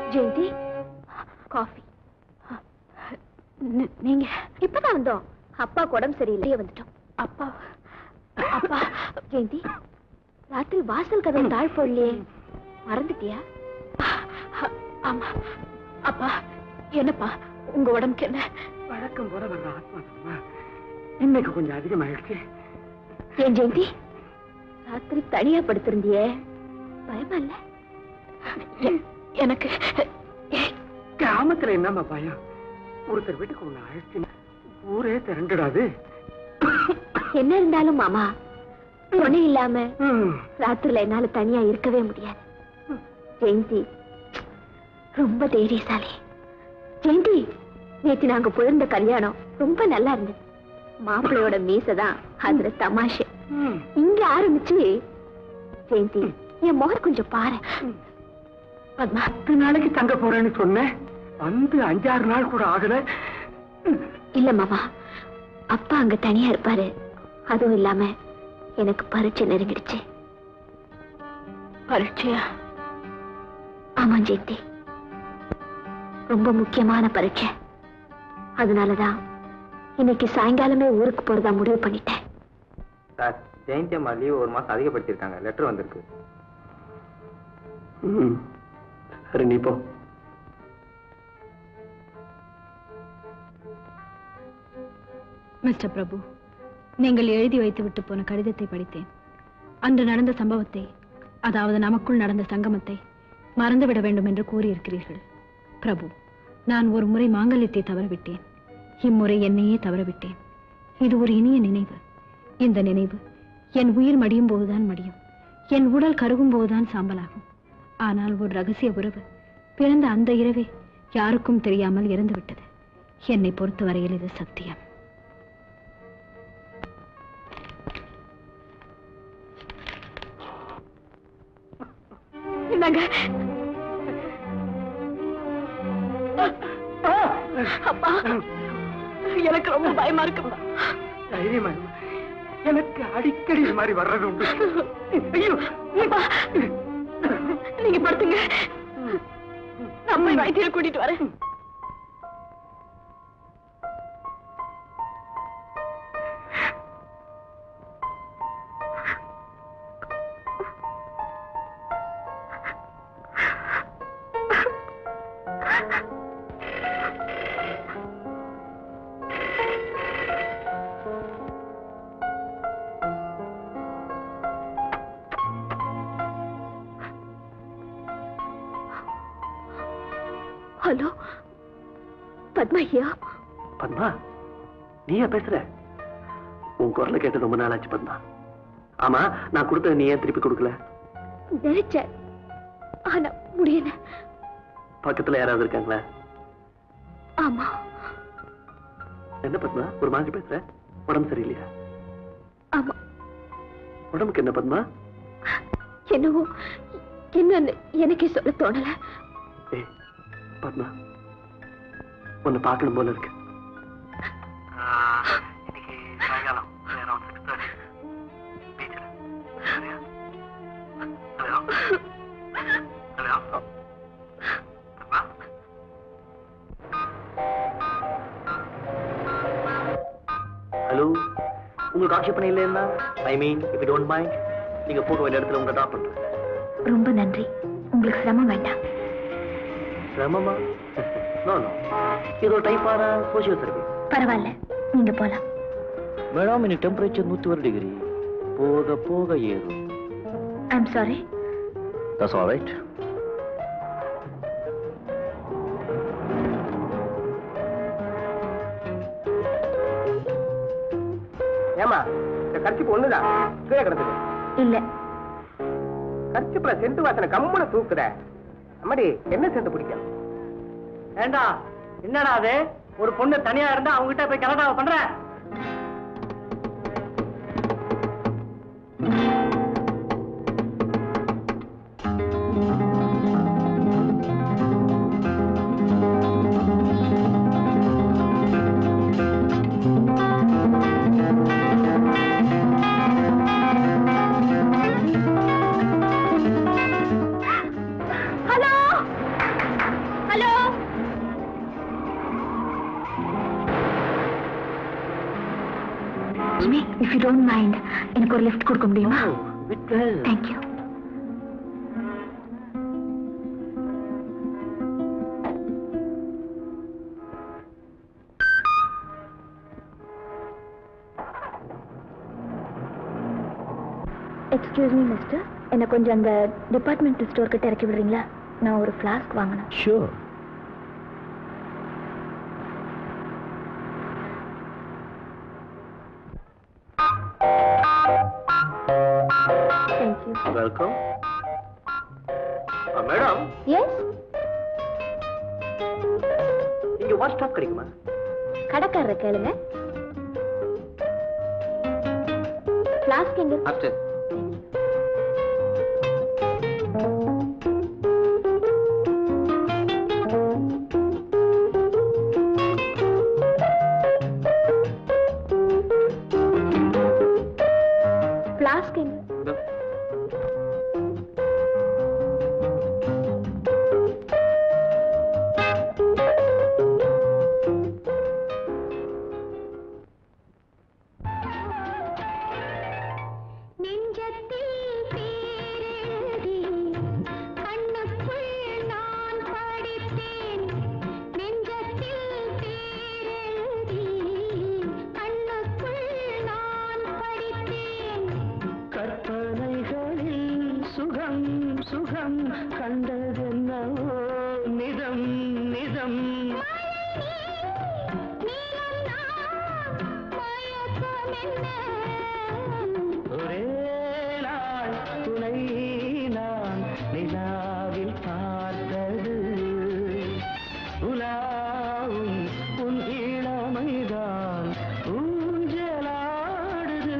Jayanthi coffee நி- நீங்க இப்பதான் வந்தோம் அப்பா உடம்பு சரியில்லையே வந்துட்டோம் அப்பா அப்பா ஜெயந்தி ராத்திரி வாசல் கதவு தாழ் போடலையே மறந்துட்டியா ஆமா அப்பா என்னப்பா உங்க உடம்புக்கு என்ன வழக்கம் போல வர்ற ஆத்மா சும்மா இன்னைக்கு கொஞ்சம் அதிகமாயிடுச்சு ஏன் ஜெயந்தி ராத்திரி தனியா படுத்திருந்தியே பயமா இல்ல எ- எனக்கு கிராமத்துல என்னம்மா பயம் ஒருத்தர் வீட்டுக்கு ஒண்ணு அழைச்சுன்னா ஊரே திரண்டுடாது என்ன இருந்தாலும் மாமா துணை இல்லாம ம். ராத்திரில என்னால தனியா இருக்கவே முடியாது ஜெயந்தி ரொம்ப தைரியசாலி ஜெயந்தி நேத்து நாங்க போயிருந்த கல்யாணம் ரொம்ப நல்லா இருந்தது மாப்பிள்ளையோட மீசை தான் அதுல தமாஷு ம். இங்க ஆரம்பிச்சு ஜெயந்தி என் முகம் கொஞ்சம் பாரு பத்மா பத்து நாளைக்கு தங்க போறேன்னு சொன்னேன் வந்து அஞ்சாறு நாள் கூட ஆகல இல்ல மாமா அப்பா அங்க தனியா இருப்பாரு அதுவும் இல்லாம எனக்கு பரீட்சை நெருங்கிடுச்சு பரீட்சையா ஆமா ஜெயந்தி ரொம்ப முக்கியமான பரீட்சை அதனாலதான் இன்னைக்கு சாயங்காலமே ஊருக்கு போறதா முடிவு பண்ணிட்டேன் சார் ஜெயந்தி அம்மா லீவ் ஒரு மாசம் அதிகப்படுத்திருக்காங்க லெட்டர் வந்திருக்கு ம். சரி நீ போ மிஸ்டர் பிரபு நீங்கள் எழுதி வைத்து விட்டு போன கடிதத்தை படித்தேன் அன்று நடந்த சம்பவத்தை அதாவது நமக்குள் நடந்த சங்கமத்தை மறந்துவிட வேண்டும் என்று கூறியிருக்கிறீர்கள் பிரபு நான் ஒரு முறை மாங்கல்யத்தை தவறவிட்டேன் இம்முறை என்னையே தவறவிட்டேன் இது ஒரு இனிய நினைவு இந்த நினைவு என் உயிர் மடியும் போதுதான் மடியும் என் உடல் கருகும் போதுதான் சாம்பலாகும் ஆனால் ஒரு ரகசிய உறவு பிறந்த அந்த இரவே யாருக்கும் தெரியாமல் இறந்து விட்டது என்னை பொறுத்தவரையில் இது சத்தியம் இந்தாங்க அப்பா எனக்கு ரொம்ப பயமா இருக்குப்பா தைரியமா இரு. எனக்கு அடிக்கடி இது மாதிரி வர்றது உண்டு ஐயோ அப்பா, நீங்க படுத்துங்க நான் போய் வைத்தியரை கூட்டிட்டு வரேன் ஹலோ பத்மா ஐயா பத்மா நீயா பேசுற உன் குரலை கேட்டு ரொம்ப நாள் ஆச்சு பத்மா ஆமா நான் கொடுத்தது நீ ஏன் திருப்பி கொடுக்கல நினைச்சேன் ஆனா முடியல பக்கத்துல யாராவது இருக்காங்களா ஆமா என்ன பத்மா ஒரு மாதிரி பேசுற உடம்பு சரியில்லையா ஆமா உடம்புக்கு என்ன பத்மா என்னவோ என்னன்னு எனக்கே சொல்ல தோணல ஏய் பத்மா உன்னை பார்க்கணும் போல இருக்கு இன்னைக்கு சாயங்காலம் அரௌண்ட் சிக்ஸ் தேர்ட்டி பீச்சில் ஹலோ ஹலோ பத்மா ஹலோ உங்களுக்கு ஆட்சேபனை இல்லைன்னா I mean if don't mind நீங்க போக வேண்டிய இடத்துல உங்களை ட்ராப் பண்றேன் ரொம்ப நன்றி உங்களுக்கு சிரமம் வேண்டாம் சிரமமா நோ நோ இது ஒரு டைப்பான சோஷியல் சர்வீஸ் பரவாயில்ல நீங்க போலாம் மேடம் இன்னைக்கு டெம்பரேச்சர் நூத்தி ஒரு டிகிரி போக போக ஏறும் I'm sorry that's all right ஏமா இந்த கர்ச்சிப்பு ஒண்ணுதான் கீழே கிடந்தது இல்ல கர்ச்சிப்புல செண்டு வாசனை கம்முன தூக்குத அம்மாடி என்ன செண்டு பிடிக்கும் ஏண்டா என்னடா அது ஒரு பொண்ணு தனியா இருந்தா அவங்க கிட்ட போய் கலடாவை பண்ற ஹலோ யூ டோன்ட் மைண்ட் எனக்கு ஒரு லிஃப்ட் கொடுக்க முடியுமா விட்வெல் தேங்க்யூ எக்ஸ்கியூஸ் மீ மிஸ்டர் என்னை கொஞ்சம் அந்த டிபார்ட்மெண்டல் ஸ்டோர் கிட்ட இறக்கி விடுறீங்களா நான் ஒரு ஃப்ளாஸ்க் வாங்கணும் sure thank you welcome madam yes இங்க வாட்ச் ஸ்டாப் கிடைக்குமா கடைக்காரரை கேளுங்க ஃப்ளாஸ்க் எங்க இருக்கு? அப்டர் ஃப்ளாஸ்க் எங்க நெஞ்சத்தில் பேரெழுதி கண்ணுக்குள் நான் படித்தேன் நெஞ்சத்தில் பேரெழுதி கண்ணுக்குள் நான் படித்தேன் கற்பனைகளில் சுகம் சுகம் கண்டதென்னவோ நிதம் நிதம் நீலம் நான் மயக்கமென்ன ஒரே நாள் துணை நான் நிலாவில் பார்த்தது உலாவும் உன் இளமைதான் ஊஞ்சலாடுது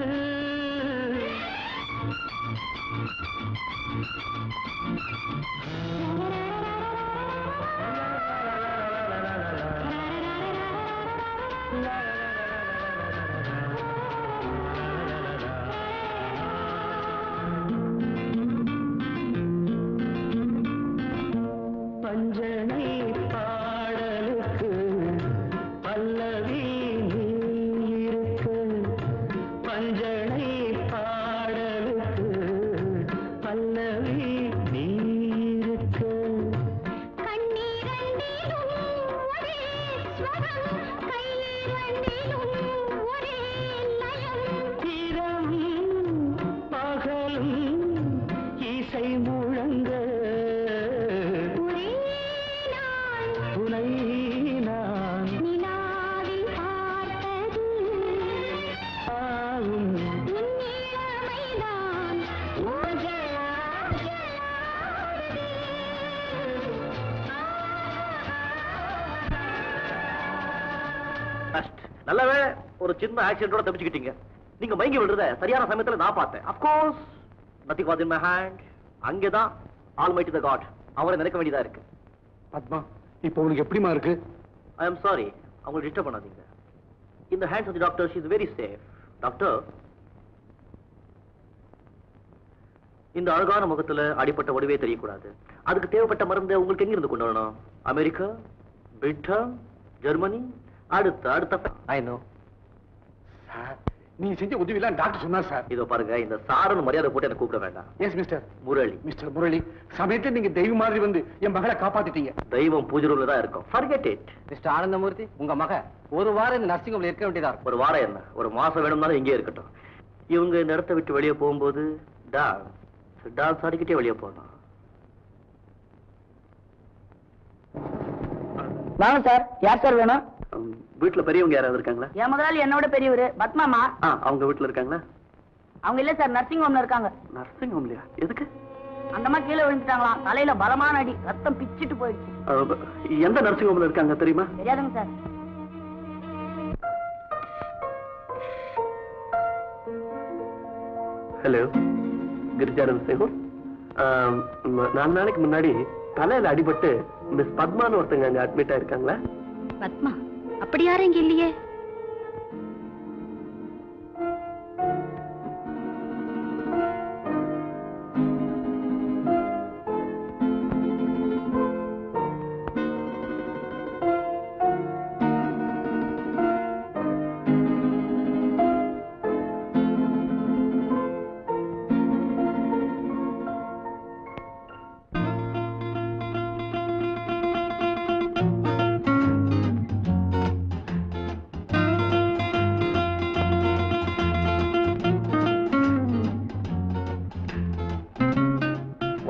பஞ்சனை பாடலுக்கு பல்லவி நீ இருக்கு பஞ்சனை பாடலுக்கு பல்லவி நீ இருக்கு கண்ணீரண்டிலும் ஒரே ஸ்வரம் கையிரண்டிலும் ஒரே லயம் இரவும் பகலும் இசை முழங்க ஒரே நாள் துணை நான் நிலாவில் பார்த்தது ஆகும் உன் இளமைதான் ஃபர்ஸ்ட் நல்லவே ஒரு சின்ன ஆக்சிடென்ட்டோட தப்பிச்சுக்கிட்டீங்க நீங்க மயங்கி விடுறத சரியான சமயத்துல நான் பார்த்தேன் of course nothing was in my hand அங்கேதான் ஆல் மைட்டி த காட் அவரை நினைக்க வேண்டியதா இருக்கு பத்மா இப்போ உனக்கு எப்படிமா இருக்கு ஐ எம் சாரி அவங்களை டிஸ்டர்ப் பண்ணாதீங்க இந்த hands off the doctor she is very safe doctor இந்த அழகான முகத்துல அடிப்பட்ட வடிவே தெரியக்கூடாது அதுக்கு தேவைப்பட்ட மருந்தை உங்களுக்கு எங்க இருந்து கொண்டு வரணும் அமெரிக்கா பிரிட்டன் ஜெர்மனி அடுத்த அடுத்த ஐ நோ சார் நீ செஞ்ச உதவியெல்லாம் டாக்டர் சொன்னார் சார் இதோ பாருங்க இந்த சாரன் மரியாதை போட்டு எனக்கு கூப்பிட வேண்டாம் yes mister Murali mister Murali சமயத்துல நீங்க தெய்வம் மாதிரி வந்து என் மகளை காப்பாத்திட்டீங்க தெய்வம் பூஜை ரூம்ல தான் இருக்கும் ஃபர்கெட் இட் மிஸ்டர் ஆனந்தமூர்த்தி உங்க மக ஒரு வாரம் இந்த நர்சிங் ஹோம்ல இருக்க வேண்டியதா இருக்கும் ஒரு வாரம் என்ன ஒரு மாசம் வேணும்னாலும் இங்கே இருக்கட்டும் இவங்க இந்த இடத்த விட்டு வெளியே போகும்போது டான்ஸ் டான்ஸ் ஆடிக்கிட்டே வெளியே போகணும் வாங்க சார் யார் சார் வேணும் உம், வீட்டுல பெரியவங்க யாராவது இருக்காங்களா என் முதலாளி என்னோட பெரியவர் பத்மாமா ஆ அவங்க வீட்டுல இருக்காங்களா அவங்க இல்ல சார் நர்சிங் ஹோம்ல இருக்காங்க நர்சிங் ஹோம்லயா எதுக்கு அந்தமா கீழே விழுந்துட்டாங்களாம் தலையில பலமான அடி ரத்தம் பிச்சிட்டு போயிடுச்சு அஹ், எந்த நர்சிங் ஹோம்ல இருக்காங்க தெரியுமா தெரியாதுங்க சார் ஹலோ கிரிஜானந்த் சேகூர் ஆம், ம- நாலு நாளைக்கு முன்னாடி தலையில அடிபட்டு மிஸ் பத்மான்னு ஒருத்தங்க அங்க அட்மிட் ஆயிருக்காங்களா பத்மா அப்படி யாரும் இங்க இல்லையே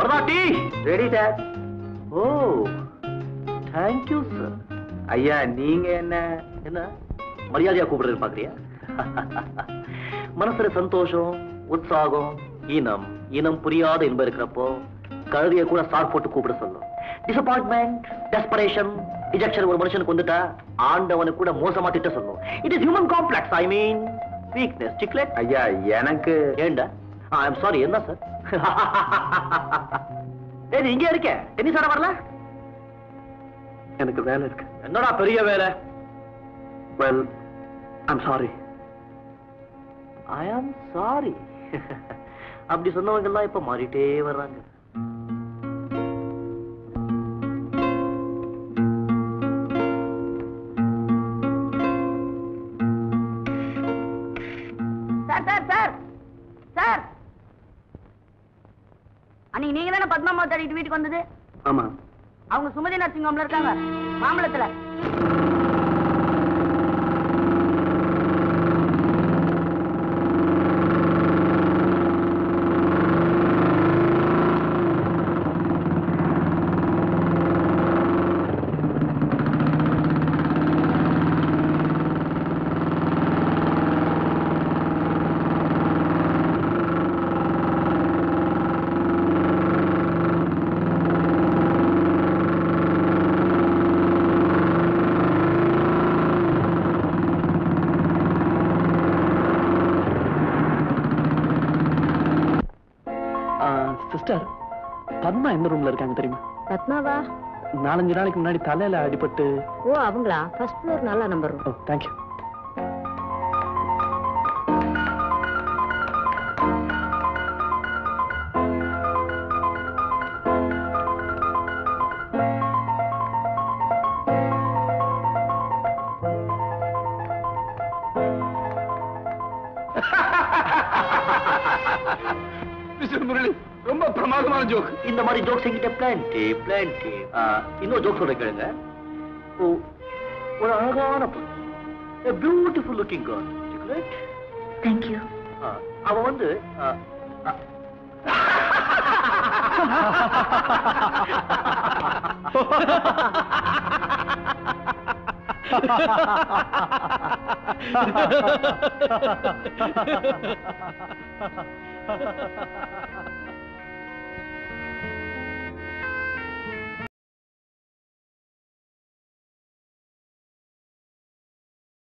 வரதா tea ready sir oh thank you sir ஐயா நீங்க என்ன என்ன மரியாதையா கூப்பிடுறது பாக்குறியா மனசுல சந்தோஷம் உற்சாகம் இனம் இனம் புரியாத இன்பம் இருக்கிறப்போ கழுதிய கூட சார் போட்டு கூப்பிட சொல்லும் டிசப்பாயின்மெண்ட் டெஸ்பரேஷன் ரிஜெக்ஷன் ஒரு மனுஷனுக்கு வந்துட்டா ஆண்டவனுக்கு கூட மோசமா திட்ட சொல்லும் it is human complex I mean weakness chiclet ஐயா எனக்கு ஏண்டா ஐ எம் சாரி என்ன சார் ஏய் நீ இங்கே இருக்க டென்னிஸ் ஆட வரல எனக்கு வேலை இருக்கு என்னடா பெரிய வேலை well I'm sorry I am sorry அப்படி சொன்னவங்க எல்லாம் இப்ப மாறிட்டே வர்றாங்க சார் சார் சார் சார் அன்னைக்கு நீங்க தானே பத்மாமா தேடிட்டு வீட்டுக்கு வந்தது ஆமா அவங்க சுமதி நர்சிங் ஹோம்ல இருக்காங்க மாம்பழத்துல சிஸ்டர் பத்மா எந்த ரூம்ல இருக்காங்க தெரியுமா பத்மாவா நாலஞ்சு நாளைக்கு முன்னாடி தலையில அடிபட்டு ஓ அவங்களா ஃபர்ஸ்ட் ஃப்ளோர் நல்ல number oh thank you mister Murali ரொம்ப பிரமாதமான ஜோக் இந்த மாதிரி ஜோக்ஸ் எங்கிட்ட பிளான்டி பிளான்டி இன்னொரு ஜோக் சொல்ல கேளுங்க ஓ, ஒரு அழகான பொண்ணு பியூட்டிஃபுல் லுக்கிங் கேர்ள் தேங்க்யூ அவ வந்து ஆ, ஆ,